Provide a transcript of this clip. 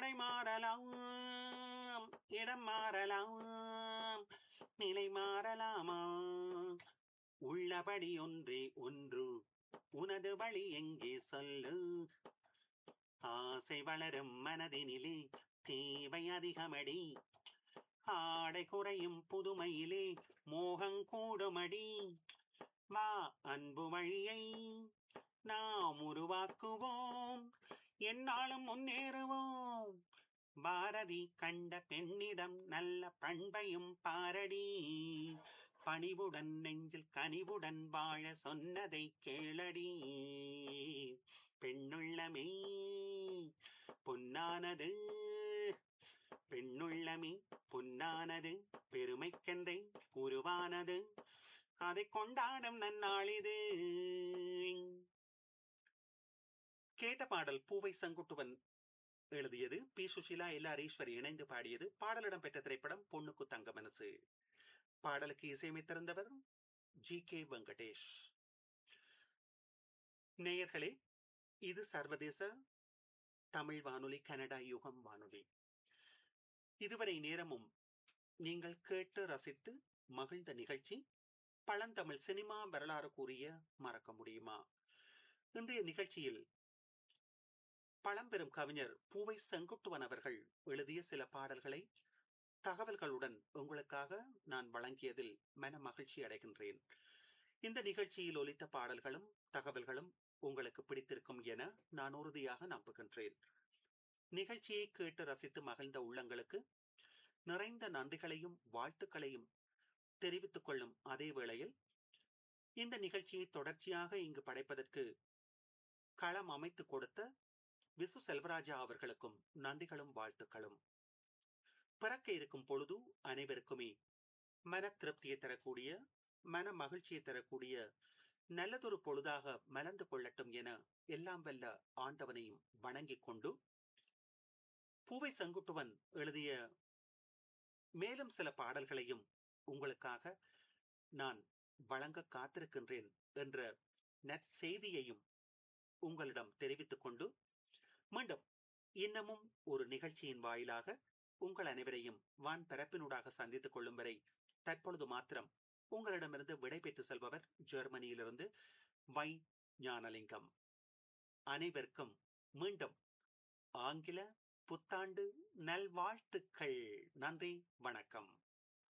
ஆடை மாறலாம் இடம் மாறலாம் நிலை மாறலாமா உள்ளபடி ஒன்றே ஒன்று உனது வழி எங்கே சொல்லு ஆசை வளரும் மனதினிலே தேவை அதிகமடி ஆடை குறையும் புதுமையிலே மோகங் கூடுமடி வா அன்பு வழியை நாம் உருவாக்குவோம் என்னாலும் முன்னேறுவோம் பாரதி கண்ட பெண்ணிடம் நல்ல பண்பையும் பாரடி பணிவுடன் நெஞ்சில் கனிவுடன் வாழ சொன்னதை கேளடி பெண்ணுள்ளமே பொன்னானது பெண்ணுள்ளமே பொன்னானது பெருமைக்கென்றே உருவானது அதை கொண்டாடும் நன்னாளிது கேட்ட பாடல் பூவை செங்குட்டுவன் எழுதியது பி சுஷிலா எல் ஹரீஸ்வரி இணைந்து பாடியது பாடலிடம் பெற்ற திரைப்படம் பொண்ணுக்கு தங்க மனசு பாடலுக்கு இசையமைத்திருந்தவர் ஜி கே வெங்கடேஷ் நேயர்களே இது சர்வதேச தமிழ் வானொலி கனடா யுகம் வானொலி இதுவரை நேரமும் நீங்கள் கேட்டு ரசித்து மகிழ்ந்த நிகழ்ச்சி பழந்தமிழ் சினிமா வரலாறு கூறிய மறக்க முடியுமா இன்றைய நிகழ்ச்சியில் பழம்பெரும் கவிஞர் பூவை செங்குட்டுவன் அவர்கள் எழுதிய சில பாடல்களை தகவல்களுடன் உங்களுக்காக நான் வழங்கியதில் மன மகிழ்ச்சி அடைகின்றேன் இந்த நிகழ்ச்சியில் ஒலித்த பாடல்களும் தகவல்களும் உங்களுக்கு பிடித்திருக்கும் என நான் உறுதியாக நம்புகின்றேன் நிகழ்ச்சியை கேட்டு ரசித்து மகிழ்ந்த உள்ளங்களுக்கு நிறைந்த நன்றிகளையும் வாழ்த்துக்களையும் தெரிவித்துக் கொள்ளும் அதே வேளையில் இந்த நிகழ்ச்சியை தொடர்ச்சியாக இங்கு படைப்பதற்கு களம் அமைத்து கொடுத்த விசு செல்வராஜா அவர்களுக்கும் நன்றிகளும் வாழ்த்துக்களும் பிறக்க இருக்கும் பொழுது அனைவருக்குமே மன திருப்தியை தரக்கூடிய மன மகிழ்ச்சியை தரக்கூடிய நல்லதொரு பொழுதாக மலர்ந்து கொள்ளட்டும் என எல்லாம் வல்ல ஆண்டவனையும் வணங்கிக் கொண்டு பூவை செங்குட்டுவன் எழுதிய மேலும் சில பாடல்களையும் உங்களுக்காக நான் வழங்க காத்திருக்கின்றேன் என்ற நற்செய்தியையும் உங்களிடம் தெரிவித்துக் கொண்டு மீண்டும் இன்னமும் ஒரு நிகழ்ச்சியின் வாயிலாக உங்கள் அனைவரையும் வான் பரப்பினூடாக சந்தித்துக் கொள்ளும் வரை தற்பொழுது மாத்திரம் உங்களிடமிருந்து விடைபெற்று செல்பவர் ஜெர்மனியிலிருந்து வை ஞானலிங்கம் அனைவருக்கும் மீண்டும் ஆங்கில புத்தாண்டு நல்வாழ்த்துக்கள் நன்றி வணக்கம்